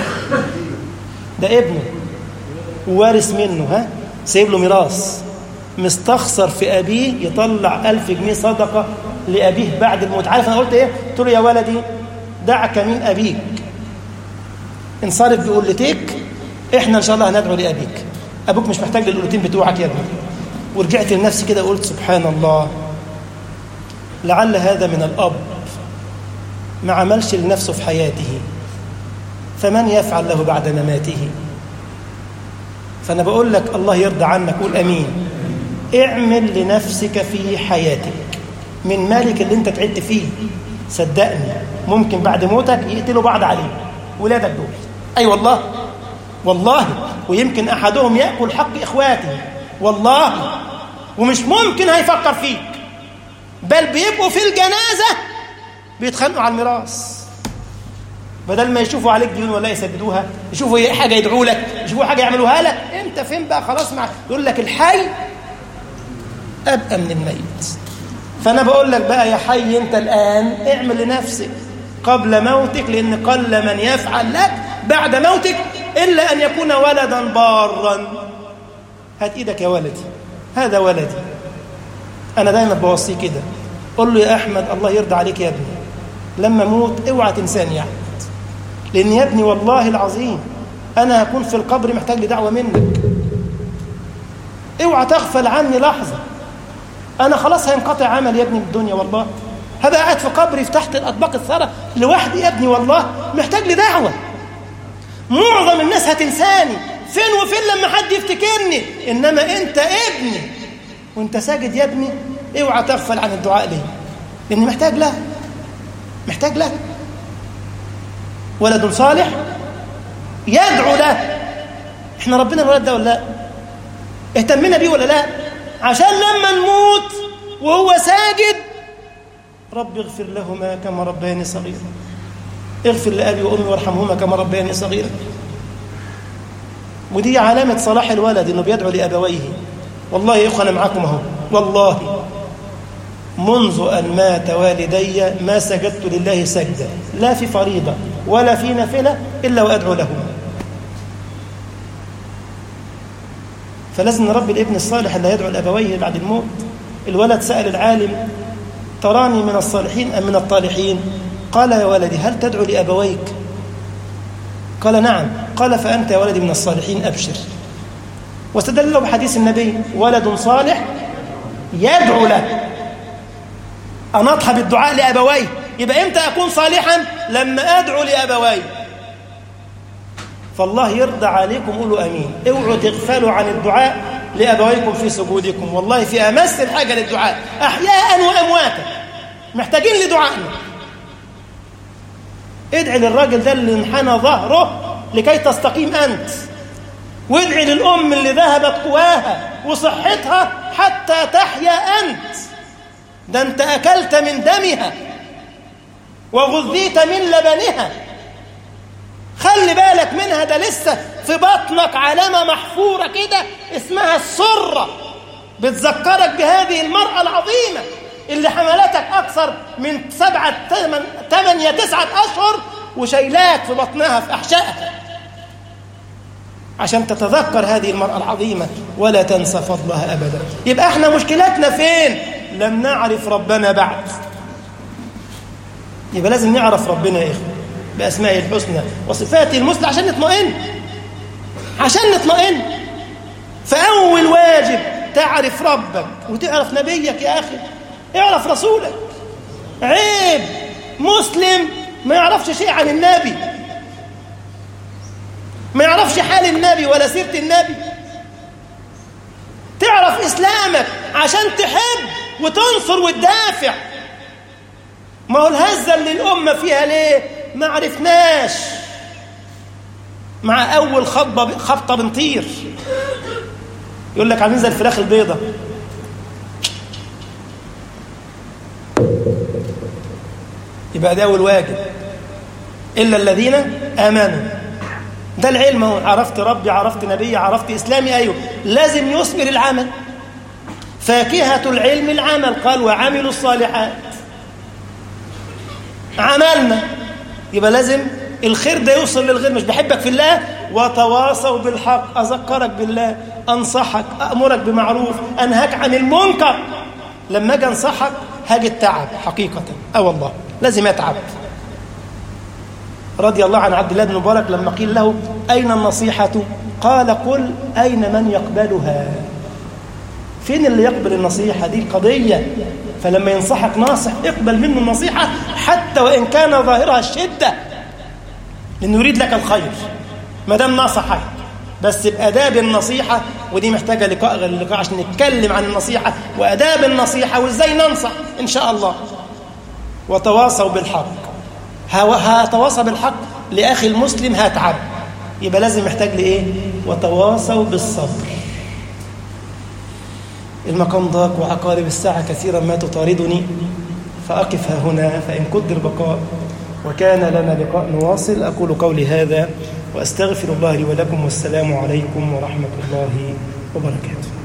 ده ابنه ووارث منه ها سايب له ميراث مستخسر في أبيه يطلع ألف جنيه صدقة لأبيه بعد الموت عارف أنا قلت إيه؟ قلت له يا ولدي دعك من أبيك انصرف بقلتيك إحنا إن شاء الله هندعو لأبيك أبوك مش محتاج للقلتين بتوعك يا ابني ورجعت لنفسي كده وقلت سبحان الله لعل هذا من الأب ما عملش لنفسه في حياته فمن يفعل له بعد مماته فأنا بقول لك الله يرضى عنك قول أمين اعمل لنفسك في حياتك من مالك اللي انت تعبت فيه صدقني ممكن بعد موتك يقتلوا بعض عليه ولادك دول اي أيوة والله والله ويمكن احدهم ياكل حق اخواته والله ومش ممكن هيفكر فيك بل بيبقوا في الجنازه بيتخانقوا على الميراث بدل ما يشوفوا عليك ديون ولا يسددوها يشوفوا حاجه يدعوا لك يشوفوا حاجه يعملوها لك انت فين بقى خلاص مع يقول لك الحي ابقى من الميت فانا بقول لك بقى يا حي انت الان اعمل لنفسك قبل موتك لان قل من يفعل لك بعد موتك الا ان يكون ولدا بارا هات ايدك يا ولدي هذا ولدي انا دايما بوصيه كده قول له يا احمد الله يرضى عليك يا ابني لما اموت اوعى تنساني يا احمد لان يا ابني والله العظيم انا هكون في القبر محتاج لدعوه منك اوعى تغفل عني لحظه انا خلاص هينقطع عمل يا ابني من الدنيا والله هبقى قاعد في قبري في تحت الاطباق الثرى لوحدي يا ابني والله محتاج لدعوه معظم الناس هتنساني فين وفين لما حد يفتكرني انما انت ابني وانت ساجد يا ابني اوعى تغفل عن الدعاء لي لاني محتاج له محتاج له ولد صالح يدعو له احنا ربنا الولد ده ولا لا اهتمنا بيه ولا لا عشان لما نموت وهو ساجد رب اغفر لهما كما ربياني صغيرا اغفر لأبي وأمي وارحمهما كما ربياني صغيرا ودي علامة صلاح الولد إنه بيدعو لأبويه والله يا إخوة أنا معاكم أهو والله منذ أن مات والدي ما سجدت لله سجدة لا في فريضة ولا في نافلة إلا وأدعو لهما فلازم نربي الابن الصالح اللي يدعو لأبويه بعد الموت الولد سأل العالم تراني من الصالحين أم من الطالحين قال يا ولدي هل تدعو لأبويك قال نعم قال فأنت يا ولدي من الصالحين أبشر واستدل له بحديث النبي ولد صالح يدعو له أن أضحى بالدعاء لأبوي يبقى إمتى أكون صالحا لما أدعو لأبوي فالله يرضى عليكم قولوا أمين اوعوا تغفلوا عن الدعاء لأبويكم في سجودكم والله في أمس الحاجة للدعاء أحياء وأمواتا محتاجين لدعائنا ادعي للراجل ده اللي انحنى ظهره لكي تستقيم أنت وادعي للأم اللي ذهبت قواها وصحتها حتى تحيا أنت ده أنت أكلت من دمها وغذيت من لبنها خلي بالك منها ده لسه في بطنك علامة محفورة كده اسمها السرة بتذكرك بهذه المرأة العظيمة اللي حملتك أكثر من سبعة ثمانية تسعة أشهر وشيلاك في بطنها في أحشائها عشان تتذكر هذه المرأة العظيمة ولا تنسى فضلها أبدا يبقى احنا مشكلتنا فين لم نعرف ربنا بعد يبقى لازم نعرف ربنا يا إخوة بأسمائه الحسنى وصفاته المثلى عشان نطمئن عشان نطمئن فأول واجب تعرف ربك وتعرف نبيك يا أخي اعرف رسولك عيب مسلم ما يعرفش شيء عن النبي ما يعرفش حال النبي ولا سيرة النبي تعرف إسلامك عشان تحب وتنصر وتدافع ما هو الهزة اللي الأمة فيها ليه ما عرفناش مع أول خطبة خبطة بنطير يقول لك عاملين زي الفراخ البيضة يبقى ده أول واجب إلا الذين آمنوا ده العلم هو عرفت ربي عرفت نبي عرفت إسلامي أيوه لازم يثمر العمل فاكهة العلم العمل قال وعملوا الصالحات عملنا يبقى لازم الخير ده يوصل للغير مش بحبك في الله وتواصوا بالحق أذكرك بالله أنصحك أأمرك بمعروف أنهاك عن المنكر لما أجي أنصحك هاجي التعب حقيقة أه والله لازم أتعب رضي الله عن عبد الله بن مبارك لما قيل له أين النصيحة قال قل أين من يقبلها فين اللي يقبل النصيحة دي القضية فلما ينصحك ناصح اقبل منه النصيحة حتى وإن كان ظاهرها الشدة لأنه يريد لك الخير ما دام نصحك بس بآداب النصيحة ودي محتاجة لقاء غير اللقاء عشان نتكلم عن النصيحة وآداب النصيحة وإزاي ننصح إن شاء الله وتواصوا بالحق هتواصى بالحق لأخي المسلم هتعب يبقى لازم محتاج لإيه وتواصوا بالصبر المقام ضاق وعقارب الساعة كثيرا ما تطاردني فأقف ها هنا فإن قدر بقاء وكان لنا لقاء نواصل أقول قولي هذا وأستغفر الله لي ولكم والسلام عليكم ورحمة الله وبركاته